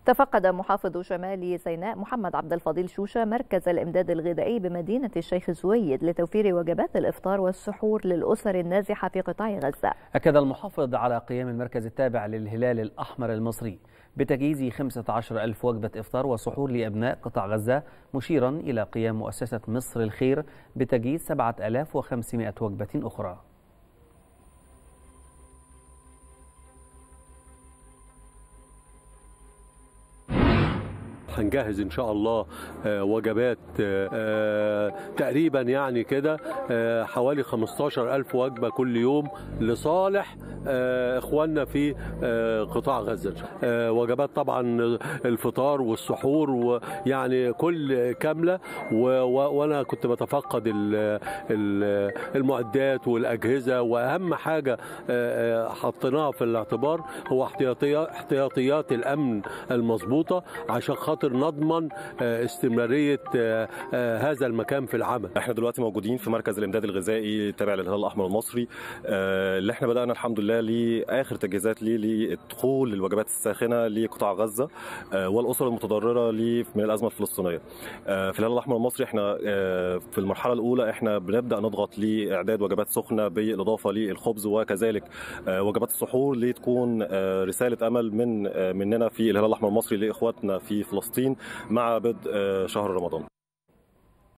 تفقد محافظ شمال سيناء محمد عبد الفضيل شوشة مركز الإمداد الغذائي بمدينة الشيخ زويد لتوفير وجبات الإفطار والسحور للأسر النازحة في قطاع غزة أكد المحافظ على قيام المركز التابع للهلال الأحمر المصري بتجهيز 15 ألف وجبة إفطار وسحور لأبناء قطاع غزة مشيرا إلى قيام مؤسسة مصر الخير بتجهيز 7500 وجبة أخرى هنجهز ان شاء الله وجبات تقريبا يعني كده حوالي 15 ألف وجبة كل يوم لصالح اخواننا في قطاع غزة وجبات طبعا الفطار والسحور ويعني كل كاملة وانا كنت بتفقد المعدات والاجهزة واهم حاجة حطيناها في الاعتبار هو احتياطيات احتياطيات الامن المظبوطة عشان خاطر خاطر نضمن استمراريه هذا المكان في العمل. احنا دلوقتي موجودين في مركز الامداد الغذائي التابع للهلال الاحمر المصري اللي احنا بدانا الحمد لله لاخر تجهيزات ليه للدخول الوجبات الساخنه لقطاع غزه والاسر المتضرره ليه من الازمه الفلسطينيه. في الهلال الاحمر المصري احنا في المرحله الاولى احنا بنبدا نضغط لاعداد وجبات سخنه بالاضافه للخبز وكذلك وجبات السحور لتكون رساله امل من مننا في الهلال الاحمر المصري لاخواتنا في فلسطين مع بدء شهر رمضان